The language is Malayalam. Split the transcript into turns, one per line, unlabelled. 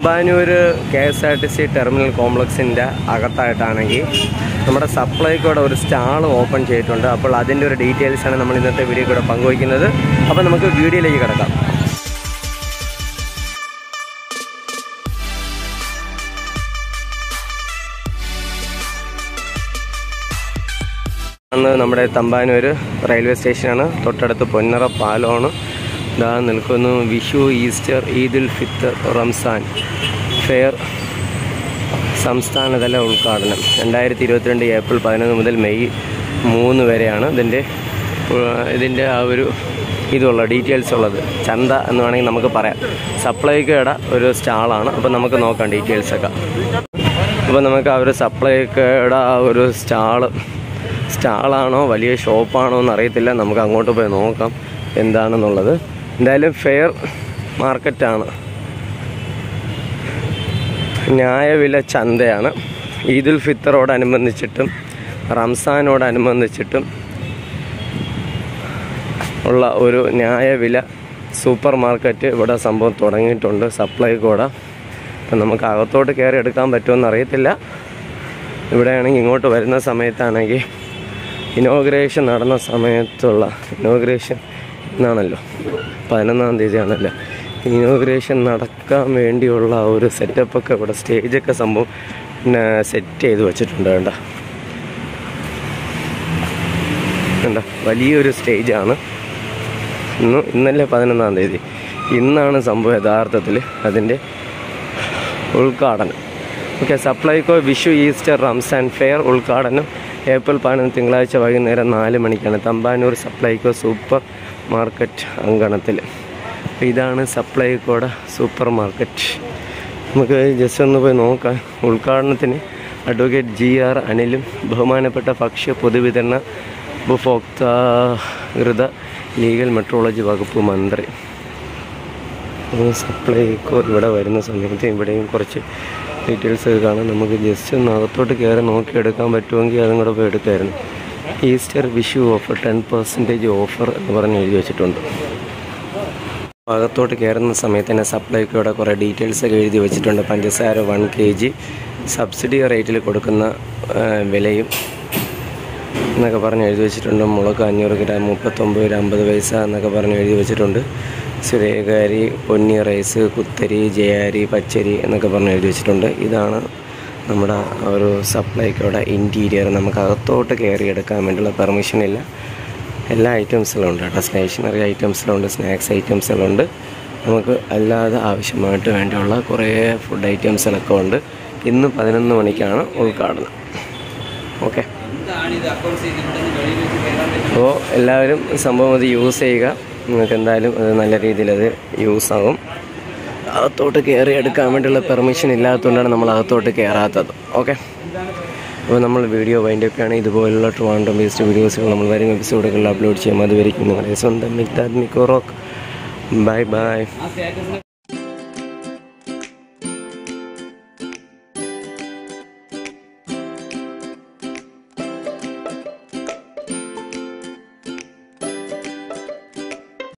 ബാനൂർ K S R T C terminal കോംപ്ലക്സിൻ്റെ അകത്തായിട്ടാണെങ്കിൽ നമ്മുടെ സപ്ലൈക്കോടെ ഒരു സ്റ്റാൾ ഓപ്പൺ ചെയ്തിട്ടുണ്ട് അപ്പോൾ അതിൻ്റെ ഒരു ഡീറ്റെയിൽസാണ് നമ്മൾ ഇന്നത്തെ വീഡിയോ കൂടെ പങ്കുവയ്ക്കുന്നത് അപ്പോൾ നമുക്ക് വീഡിയോയിലേക്ക് കിടക്കാം അന്ന് നമ്മുടെ തമ്പാനൂർ റെയിൽവേ സ്റ്റേഷനാണ് തൊട്ടടുത്ത് പൊന്നറ പാലമാണ് ഇതാ നിൽക്കുന്നു വിഷു ഈസ്റ്റർ ഈദുൽ ഫിത്തർ റംസാൻ ഫെയർ സംസ്ഥാനതല ഉദ്ഘാടനം രണ്ടായിരത്തി ഇരുപത്തിരണ്ട് ഏപ്രിൽ പതിനൊന്ന് മുതൽ മെയ് മൂന്ന് വരെയാണ് ഇതിൻ്റെ ഉം, ഇതിൻ്റെ ആ ഒരു ഇതുള്ള ഡീറ്റെയിൽസ് ഉള്ളത് ചന്ത എന്ന് വേണമെങ്കിൽ നമുക്ക് പറയാം സപ്ലൈക്കയുടെ ഒരു സ്റ്റാളാണ് അപ്പോൾ നമുക്ക് നോക്കാം ഡീറ്റെയിൽസൊക്കെ അപ്പോൾ നമുക്ക് ആ ഒരു സപ്ലൈക്കയുടെ ആ ഒരു സ്റ്റാള് സ്റ്റാളാണോ വലിയ ഷോപ്പാണോ എന്ന് അറിയത്തില്ല നമുക്ക് അങ്ങോട്ട് പോയി നോക്കാം എന്താണെന്നുള്ളത് എന്തായാലും ഫെയർ മാർക്കറ്റാണ് ന്യായവില ചന്തയാണ് ഈദുൽ ഫിത്തറോടനുബന്ധിച്ചിട്ടും റംസാനോടനുബന്ധിച്ചിട്ടും ഉള്ള ഒരു ന്യായവില സൂപ്പർ മാർക്കറ്റ് ഇവിടെ സംഭവം തുടങ്ങിയിട്ടുണ്ട് സപ്ലൈ കൂടെ അപ്പം നമുക്ക് അകത്തോട്ട് കയറി എടുക്കാൻ പറ്റുമെന്ന് അറിയത്തില്ല ഇവിടെയാണെങ്കിൽ ഇങ്ങോട്ട് വരുന്ന സമയത്താണെങ്കിൽ ഇനോഗ്രേഷൻ നടന്ന സമയത്തുള്ള ഇനോഗ്രേഷൻ എന്നാണല്ലോ പതിനൊന്നാം തീയതിയാണല്ലോ ഇനോഗ്രേഷൻ നടക്കാൻ വേണ്ടിയുള്ള ആ ഒരു സെറ്റപ്പൊക്കെ ഇവിടെ സ്റ്റേജൊക്കെ സംഭവം പിന്നെ സെറ്റ് ചെയ്ത് വെച്ചിട്ടുണ്ട് വേണ്ട വേണ്ട വലിയൊരു സ്റ്റേജാണ് ഇന്ന് ഇന്നലെ പതിനൊന്നാം തീയതി ഇന്നാണ് സംഭവം യഥാർത്ഥത്തിൽ അതിൻ്റെ ഉദ്ഘാടനം okay Supplyco Vishu Easter Ramzan fair ഉദ്ഘാടനം ഏപ്രിൽ പതിനൊന്ന് തിങ്കളാഴ്ച വൈകുന്നേരം നാല് മണിക്കാണ് തമ്പാനൂർ സപ്ലൈകോ സൂപ്പർ മാർക്കറ്റ് അങ്കണത്തിൽ അപ്പോൾ ഇതാണ് സപ്ലൈകോയുടെ സൂപ്പർ മാർക്കറ്റ് നമുക്ക് ജസ്റ്റ് ഒന്ന് പോയി നോക്കാം ഉദ്ഘാടനത്തിന് അഡ്വക്കേറ്റ് ജി ആർ അനിലും ബഹുമാനപ്പെട്ട ഭക്ഷ്യ പൊതുവിതരണ ഉപഭോക്താകൃത ലീഗൽ മെട്രോളജി വകുപ്പ് മന്ത്രി സപ്ലൈക്കോ ഇവിടെ വരുന്ന സമയത്ത് ഇവിടെയും കുറച്ച് ഡീറ്റെയിൽസ് ഒക്കെ കാണാം നമുക്ക് ജസ്റ്റ് ഒന്ന് അകത്തോട്ട് കയറി നോക്കിയെടുക്കാൻ പറ്റുമെങ്കിൽ അതും കൂടെ പോയി എടുക്കായിരുന്നു Easter Vishu offer ten percentage offer എന്ന് പറഞ്ഞ് എഴുതി വെച്ചിട്ടുണ്ട് അകത്തോട്ട് കയറുന്ന സമയത്ത് തന്നെ സപ്ലൈക്കോയുടെ കുറേ ഡീറ്റെയിൽസ് ഒക്കെ എഴുതി വെച്ചിട്ടുണ്ട് പഞ്ചസാര വൺ കെ ജി സബ്സിഡി റേറ്റിൽ കൊടുക്കുന്ന ആ, വിലയും എന്നൊക്കെ പറഞ്ഞ് എഴുതി വെച്ചിട്ടുണ്ട് മുളക് അഞ്ഞൂറ് ഗ്രാം മുപ്പത്തൊമ്പത് രൂപ അമ്പത് പൈസ എന്നൊക്കെ പറഞ്ഞ് എഴുതി വെച്ചിട്ടുണ്ട് സുരേഖാരി പൊന്നി റൈസ് കുത്തരി ജയാരി പച്ചരി എന്നൊക്കെ പറഞ്ഞ് എഴുതി വെച്ചിട്ടുണ്ട് ഇതാണ് നമ്മുടെ ആ ഒരു സപ്ലൈക്കോടെ ഇൻറ്റീരിയർ നമുക്ക് അകത്തോട്ട് കയറി എടുക്കാൻ വേണ്ടിയുള്ള പെർമിഷൻ ഇല്ല എല്ലാ ഐറ്റംസിലും ഉണ്ട് കേട്ടോ സ്റ്റേഷനറി ഐറ്റംസിലുണ്ട് സ്നാക്സ് ഐറ്റംസിലുണ്ട് നമുക്ക് അല്ലാതെ ആവശ്യമായിട്ട് വേണ്ടിയുള്ള കുറേ ഫുഡ് ഐറ്റംസിലൊക്കെ ഉണ്ട് ഇന്ന് പതിനൊന്ന് മണിക്കാണ് ഉദ്ഘാടനം ഓക്കെ അപ്പോൾ എല്ലാവരും സംഭവം അത് യൂസ് ചെയ്യുക നിങ്ങൾക്ക് എന്തായാലും അത് നല്ല രീതിയിൽ അത് യൂസ് ആകും അകത്തോട്ട് കയറി എടുക്കാൻ വേണ്ടിയുള്ള പെർമിഷൻ ഇല്ലാത്തതുകൊണ്ടാണ് നമ്മൾ അകത്തോട്ട് കയറാത്തത് ഓക്കെ അപ്പോൾ നമ്മൾ വീഡിയോ വൈൻഡൊക്കെയാണ് ഇതുപോലുള്ള ട്രിവാൻഡ്രം ബേസ്ഡ് വീഡിയോസുകൾ നമ്മൾ വരും എപ്പിസോഡുകളിൽ അപ്ലോഡ് ചെയ്യും അതുവരെയും നിങ്ങളുടെ സ്വന്തം മിക്താദ് മിക്കോ റോക്ക് ബൈ ബൈ